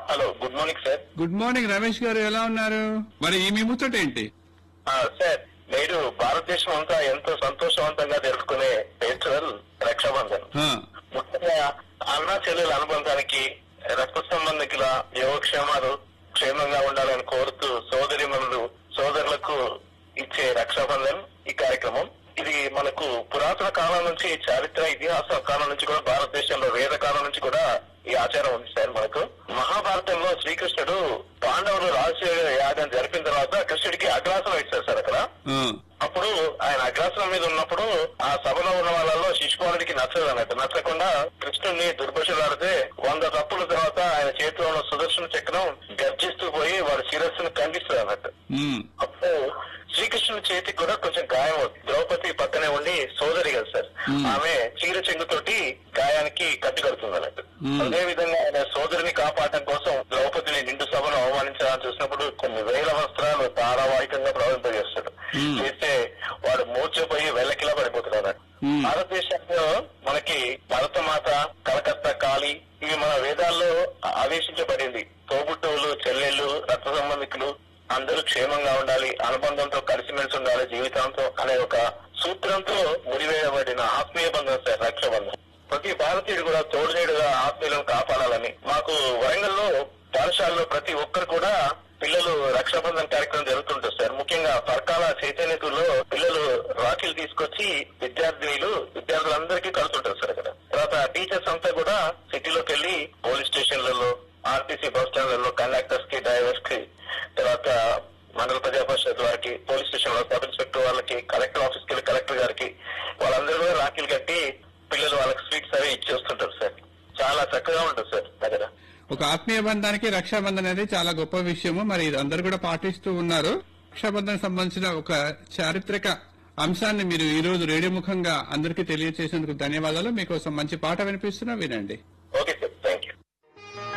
Hello good morning sir good morning Ramesh garu ఎలా ఉన్నారు మరి ఈ మీ ముచ్చట ఏంటి ఆ, సార్ నేడు భారతదేశం అంతా ఎంతో సంతోషవంతంగా జరుపుకునే ఫెస్టివల్ రక్షాబంధన్ ఆ, ముఖ్యంగా అన్నా చెల్లెల అనుబంధానికి రక్త సంబంధికుల యోగక్షేమాలు క్షేమంగా ఉండాలని కోరుతూ సోదరి సోదరులకు ఇచ్చే రక్షాబంధన్ ఈ కార్యక్రమం ఇది మనకు పురాతన కాలం నుంచి చారిత్ర ఇతిహాస కాలం నుంచి కూడా భారతదేశంలో వేద కాలం నుంచి కూడా ఈ ఆచారం ఉంది సార్ మనకు మహాభారతంలో శ్రీకృష్ణుడు పాండవులు రాజు యాగం జరిపిన తర్వాత కృష్ణుడికి అగ్రాసనం ఇచ్చారు సార్ అక్కడ ఆ, అప్పుడు ఆయన అగ్రాసనం మీద ఉన్నప్పుడు ఆ సభలో ఉన్న వాళ్ళలో శిశుపాలుడికి నచ్చదు అన్నట్టు నచ్చకుండా కృష్ణుడిని దుర్భషలాడితే వంద తప్పుల తర్వాత ఆయన చేతిలో ఉన్న సుదర్శన చక్రం గర్జిస్తూ పోయి వాడి శిరస్సును ఖండిస్తుంది అన్నట్టు ఉమ్, అప్పుడు శ్రీకృష్ణుని చేతికి కూడా కొంచెం గాయం అవుతుంది ద్రౌపది పక్కనే ఉండి సోదరి కదా సార్ Hmm. ఆమె చీర చెంగుతోటి గాయానికి కట్టు కడుతుంది అన్నట్టు Hmm. అదే విధంగా ఆయన సోదరిని కాపాడటం కోసం ద్రౌపదిని నిండు సభను అవమానించాలని చూసినప్పుడు కొన్ని వేల వస్త్రాలు ధారావాహికంగా ప్రవహింపజేస్తాడు Hmm. చేస్తే వాడు మూర్చపోయి వెళ్ళకిలా పడిపోతాడు అన్నట్టు Hmm. భారతదేశంలో మనకి భరతమాత కలకత్తా కాళీ ఇవి మన వేదాల్లో ఆదేశించబడింది తోబుట్టువులు చెల్లెళ్ళు రక్త సంబంధికులు అందరూ క్షేమంగా ఉండాలి అనుబంధంతో కలిసిమెలిసి ఉండాలి జీవితాంతో అనే ఒక సూత్రంతో ముడివేయబడిన ఆత్మీయ బంధం సార్ రక్షాబంధం ప్రతి భారతీయుడు కూడా తోడునేడుగా ఆత్మీయులను కాపాడాలని మాకు వరంగల్లో పాఠశాలలో ప్రతి ఒక్కరు కూడా పిల్లలు రక్షాబంధన్ కార్యక్రమం జరుగుతుంటుంది సార్ ముఖ్యంగా పరకాల చైతన్యకుల్లో పిల్లలు రాఖీలు తీసుకొచ్చి విద్యార్థినులు విద్యార్థులందరికీ కడుతుంటారు సార్ అక్కడ తర్వాత టీచర్స్ అంతా కూడా సిటీలోకి వెళ్లి పోలీస్ స్టేషన్లలో ఆర్టీసీ బస్ స్టాండ్లలో కండక్టర్స్ కి డ్రైవర్స్ కి తర్వాత మండల ప్రజా పరిషత్ వారికి పోలీస్ స్టేషన్ లో సబ్ ఇన్స్పెక్టర్ వాళ్ళకి కలెక్టర్ ఆఫీస్ కి వెళ్ళి కలెక్టర్ గారికి వాళ్ళందరూ కూడా రాఖీలు కట్టి పిల్లలు వాళ్ళకి స్వీట్స్ అవి ఇచ్చేస్తుంటారు సార్ చాలా చక్కగా ఉంటుంది సార్ దగ్గర ఒక ఆత్మీయ బంధానికి రక్షాబంధన్ అనేది చాలా గొప్ప విషయము మరి ఇది అందరు కూడా పాటిస్తూ ఉన్నారు రక్షాబంధన్ సంబంధించిన ఒక చారిత్రక అంశాన్ని మీరు ఈ రోజు రేడియో ముఖంగా అందరికీ తెలియజేసేందుకు ధన్యవాదాలు మీకోసం మంచి పాట వినిపిస్తున్నా వినండి